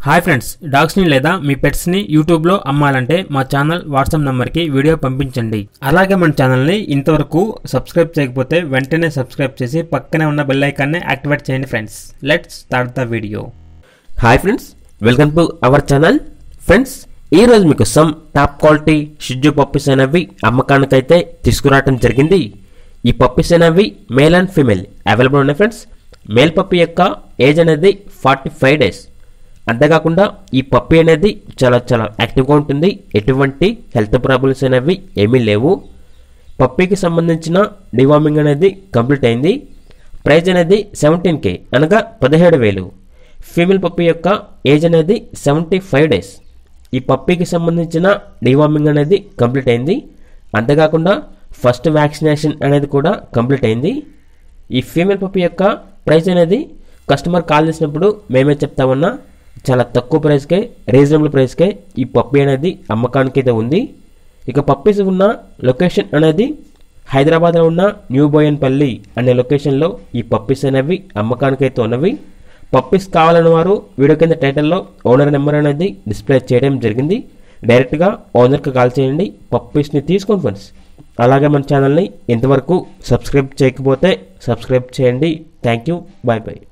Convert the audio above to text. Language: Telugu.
హాయ్ ఫ్రెండ్స్ డాగ్స్ని లేదా మీ పెట్స్ని యూట్యూబ్లో అమ్మాలంటే మా ఛానల్ వాట్సాప్ నెంబర్కి వీడియో పంపించండి అలాగే మన ఛానల్ని ఇంతవరకు సబ్స్క్రైబ్ చేయకపోతే వెంటనే సబ్స్క్రైబ్ చేసి పక్కనే ఉన్న బెల్ ఐకాన్ని యాక్టివేట్ చేయండి friends let's start the video hi friends welcome to our channel friends ఈ రోజు మీకు సమ్ టాప్ క్వాలిటీ షిజ్జు పప్పీస్ అనేవి అమ్మకానికైతే తీసుకురావడం జరిగింది ఈ పప్పీస్ అనేవి మేల్ అండ్ ఫీమేల్ అవైలబుల్ ఉన్నాయి ఫ్రెండ్స్ మేల్ పప్పీ యొక్క ఏజ్ అనేది ఫార్టీ ఫైవ్ డేస్ అంతేకాకుండా ఈ పప్పీ అనేది చాలా చాలా యాక్టివ్గా ఉంటుంది ఎటువంటి హెల్త్ ప్రాబ్లమ్స్ అనేవి ఏమీ లేవు పప్పీకి సంబంధించిన డివార్మింగ్ అనేది కంప్లీట్ అయింది ప్రైజ్ అనేది సెవెంటీన్ కే అనగా పదిహేడు వేలు ఫీమేల్ పప్పీ యొక్క ఏజ్ అనేది సెవెంటీ ఫైవ్ డేస్ ఈ పప్పీకి సంబంధించిన డివార్మింగ్ అనేది కంప్లీట్ అయింది అంతేకాకుండా ఫస్ట్ వ్యాక్సినేషన్ అనేది కూడా కంప్లీట్ అయింది ఈ ఫీమేల్ పప్పీ యొక్క ప్రైస్ అనేది కస్టమర్ కాల్ చేసినప్పుడు మేమే చెప్తామన్నా చాలా తక్కువ ప్రైస్కే రీజనబుల్ ప్రైస్కే ఈ పప్పీ అనేది అమ్మకానికి అయితే ఉంది ఇక పప్పీస్ ఉన్న లొకేషన్ అనేది హైదరాబాద్లో ఉన్న న్యూ బోయన్పల్లి అనే లొకేషన్లో ఈ పప్పీస్ అనేవి అమ్మకానికి అయితే ఉన్నవి పప్పీస్ కావాలని వారు వీడియో కింద టైటిల్లో ఓనర్ నెంబర్ అనేది డిస్ప్లే చేయడం జరిగింది డైరెక్ట్గా ఓనర్కి కాల్ చేయండి పప్పీస్ని తీసుకోండి ఫ్రెండ్స్ అలాగే మన ఛానల్ని ఇంతవరకు సబ్స్క్రైబ్ చేయకపోతే సబ్స్క్రైబ్ చేయండి థ్యాంక్ యూ బాయ్ బాయ్